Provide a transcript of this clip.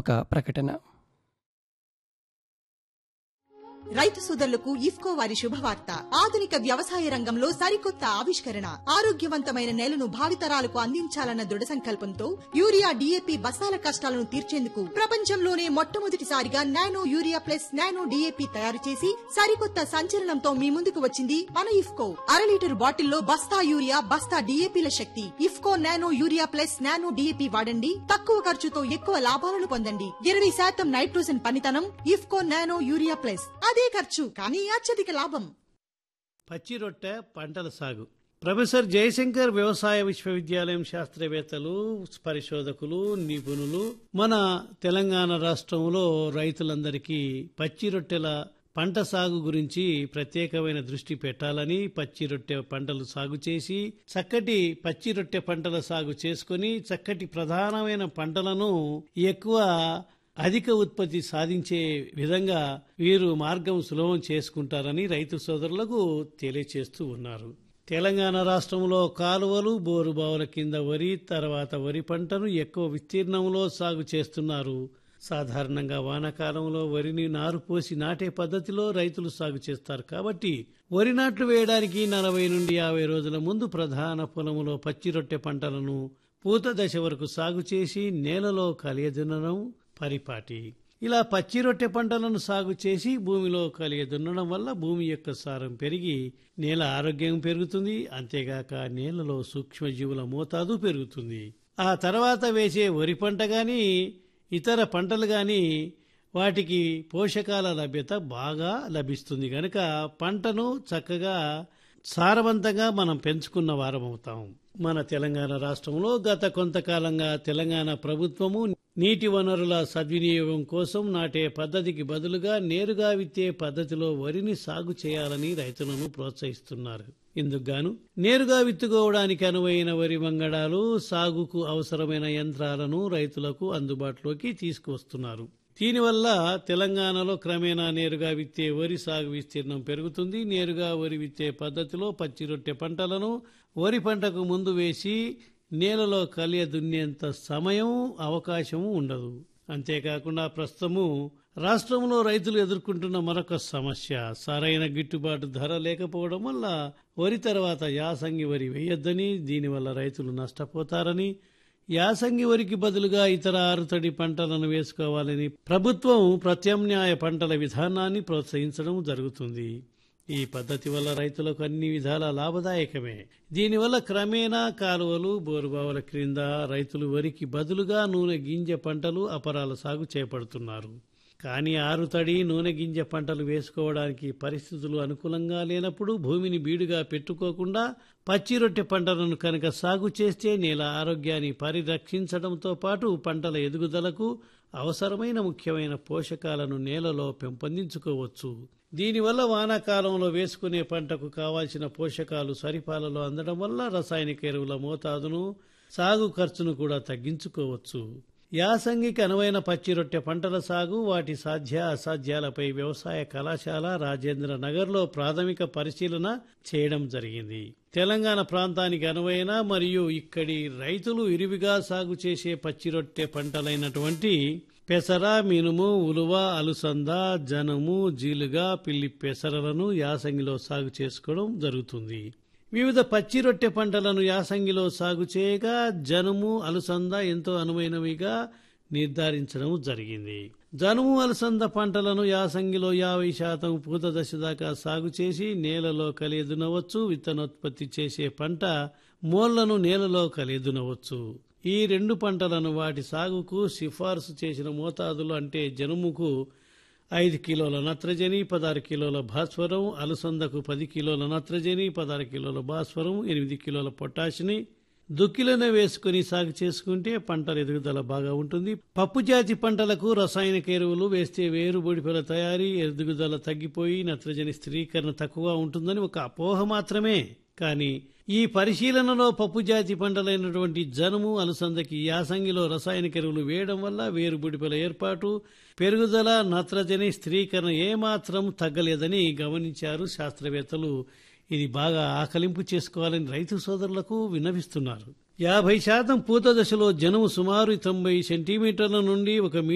ఒక ప్రకటన రైతు సోదరులకు ఇఫ్కో వారి శుభవార్త ఆధునిక వ్యవసాయ రంగంలో సరికొత్త ఆవిష్కరణ ఆరోగ్యవంతమైన నేలను భావితరాలకు అందించాలన్న దృఢ సంకల్పంతో యూరియా డీఏపీ బస్తాల కష్టాలను తీర్చేందుకు ప్రపంచంలోనే మొట్టమొదటిసారిగా nano urea plus nano DAP తయారు చేసి సరికొత్త సంచలనంతో మీ ముందుకు వచ్చింది మన ఇఫ్కో అర లీటర్ బాటిల్లో బస్తా యూరియా బస్తా డీఏపీల శక్తి IFFCO nano urea plus nano DAP వాడండి తక్కువ ఖర్చుతో ఎక్కువ లాభాలను పొందండి ఇరవై శాతం నైట్రోజన్ పనితనం ఇఫ్కో నానో యూరియా ప్లస్ అదే ఖర్చు కానీ అత్యధిక లాభం పచ్చి రొట్టె పంటల సాగు ప్రొఫెసర్ జయశంకర్ వ్యవసాయ విశ్వవిద్యాలయం శాస్త్రవేత్తలు పరిశోధకులు నిపుణులు మన తెలంగాణ రాష్ట్రంలో రైతులందరికీ పచ్చి రొట్టెల పంట సాగు గురించి ప్రత్యేకమైన దృష్టి పెట్టాలని పచ్చి రొట్టె పంటలు సాగు చేసి చక్కటి పచ్చి రొట్టె పంటల సాగు చేసుకొని చక్కటి ప్రధానమైన పంటలను ఎక్కువ అధిక ఉత్పత్తి సాధించే విధంగా వీరు మార్గం సులభం చేసుకుంటారని రైతు సోదరులకు తెలియచేస్తూ ఉన్నారు తెలంగాణ రాష్ట్రంలో కాలువలు బోరుబావుల కింద వరి తర్వాత వరి పంటను ఎక్కువ విస్తీర్ణంలో సాగు చేస్తున్నారు సాధారణంగా వానాకాలంలో వరిని నారు పోసి నాటే పద్ధతిలో రైతులు సాగు చేస్తారు కాబట్టి వరి నాట్లు వేయడానికి నలభై నుండి యాభై రోజుల ముందు ప్రధాన పొలములో పచ్చి రొట్టె పంటలను పూత దశ వరకు సాగు చేసి నేలలో కలియదున్నడం పరిపాటి ఇలా పచ్చి రొట్టె పంటలను సాగు చేసి భూమిలో కలిగి దున్నడం వల్ల భూమి యొక్క సారం పెరిగి నేల ఆరోగ్యం పెరుగుతుంది అంతేగాక నేలలో సూక్ష్మజీవుల మోతాదు పెరుగుతుంది ఆ తర్వాత వేసే వరి పంట గాని ఇతర పంటలు గాని వాటికి పోషకాల లభ్యత బాగా లభిస్తుంది కనుక పంటను చక్కగా సారవంతంగా మనం పెంచుకున్న వారం అవుతాం మన తెలంగాణ రాష్ట్రంలో గత కొంతకాలంగా తెలంగాణ ప్రభుత్వము నీటి వనరుల సద్వినియోగం కోసం నాటే పద్ధతికి బదులుగా నేరుగా విత్తే పద్ధతిలో వరిని సాగు చేయాలని రైతులను ప్రోత్సహిస్తున్నారు ఇందుకుగాను నేరుగా విత్తుకోవడానికి అనువైన వరి వంగడాలు సాగుకు అవసరమైన యంత్రాలను రైతులకు అందుబాటులోకి తీసుకువస్తున్నారు దీనివల్ల తెలంగాణలో క్రమేణా నేరుగా విత్తే వరి సాగు విస్తీర్ణం పెరుగుతుంది నేరుగా వరి విత్తే పద్ధతిలో పచ్చి రొట్టె పంటలను వరి పంటకు ముందు వేసి నేలలో కలియ దున్నేంత సమయం అవకాశం ఉండదు అంతేకాకుండా ప్రస్తుతము రాష్ట్రంలో రైతులు ఎదుర్కొంటున్న మరొక సమస్య సరైన గిట్టుబాటు ధర లేకపోవడం వల్ల వరి తర్వాత యాసంగి వరి వేయొద్దని దీనివల్ల రైతులు నష్టపోతారని యాసంగి వరికి బదులుగా ఇతర ఆరుతడి పంటలను వేసుకోవాలని ప్రభుత్వం ప్రత్యామ్నాయ పంటల విధానాన్ని ప్రోత్సహించడం జరుగుతుంది ఈ పద్ధతి వల్ల రైతులకు అన్ని విధాల లాభదాయకమే దీనివల్ల క్రమేణా కాలువలు బోరుబావుల క్రింద రైతులు వరికి బదులుగా నూనె గింజ పంటలు అపరాల సాగు చేపడుతున్నారు కానీ ఆరుతడి నూనె గింజ పంటలు వేసుకోవడానికి పరిస్థితులు అనుకూలంగా లేనప్పుడు భూమిని బీడుగా పెట్టుకోకుండా పచ్చి రొట్టె పంటలను కనుక సాగు చేస్తే నేల ఆరోగ్యాన్ని పరిరక్షించడంతో పాటు పంటల ఎదుగుదలకు అవసరమైన ముఖ్యమైన పోషకాలను నేలలో పెంపొందించుకోవచ్చు దీనివల్ల వానాకాలంలో వేసుకునే పంటకు కావాల్సిన పోషకాలు సరిపాలలో అందడం వల్ల రసాయనిక ఎరువుల మోతాదును సాగు ఖర్చును కూడా తగ్గించుకోవచ్చు యాసంగికి అనువైన పచ్చి రొట్టె పంటల సాగు వాటి సాధ్య అసాధ్యాలపై వ్యవసాయ కళాశాల రాజేంద్ర నగర్లో ప్రాథమిక పరిశీలన చేయడం జరిగింది తెలంగాణ ప్రాంతానికి అనువైన మరియు ఇక్కడి రైతులు ఇరివిగా సాగు చేసే పచ్చి రొట్టె పంటలైనటువంటి పెసర మినుము ఉలువ అలుసంద జనము జీలుగా పిల్లి పెసరలను యాసంగిలో సాగు చేసుకోవడం జరుగుతుంది వివిధ పచ్చి రొట్టె పంటలను యాసంగిలో సాగు చేయగా జనుము అలసంద ఎంతో అనువైనవిగా నిర్ధారించడం జరిగింది జనుము అలసంద పంటలను యాసంగిలో యాభై శాతం పూత దశ దాకా సాగు చేసి నేలలో కలియదునవచ్చు విత్తనోత్పత్తి చేసే పంట మోళ్లను నేలలో కలియదునవచ్చు ఈ రెండు పంటలను వాటి సాగుకు సిఫార్సు చేసిన మోతాదులు అంటే జనుముకు ఐదు కిలోల నత్రజని పదహారు కిలోల భాస్వరం అలసందకు పది కిలోల నత్రజని పదహారు కిలోల భాస్వరం ఎనిమిది కిలోల పొటాషిని దుక్కిలోనే వేసుకుని సాగు చేసుకుంటే పంటల ఎదుగుదల బాగా ఉంటుంది పప్పు జాతి పంటలకు రసాయనిక ఎరువులు వేస్తే వేరు బొడిపల తయారీ ఎదుగుదల తగ్గిపోయి నత్రజని స్థిరీకరణ తక్కువ ఉంటుందని ఒక అపోహ మాత్రమే కానీ ఈ పరిశీలనలో పప్పు జాతి పంటలైనటువంటి జనుము అలసందకి యాసంగిలో రసాయనిక ఎరువులు వేయడం వల్ల వేరుబుడిపల ఏర్పాటు పెరుగుదల నత్రజని స్థిరీకరణ ఏమాత్రం తగ్గలేదని గమనించారు శాస్త్రవేత్తలు ఇది బాగా ఆకలింపు చేసుకోవాలని రైతు సోదరులకు విన్నవిస్తున్నారు యాభై శాతం పూత దశలో జనుము సుమారు తొంభై సెంటీమీటర్ల నుండి ఒక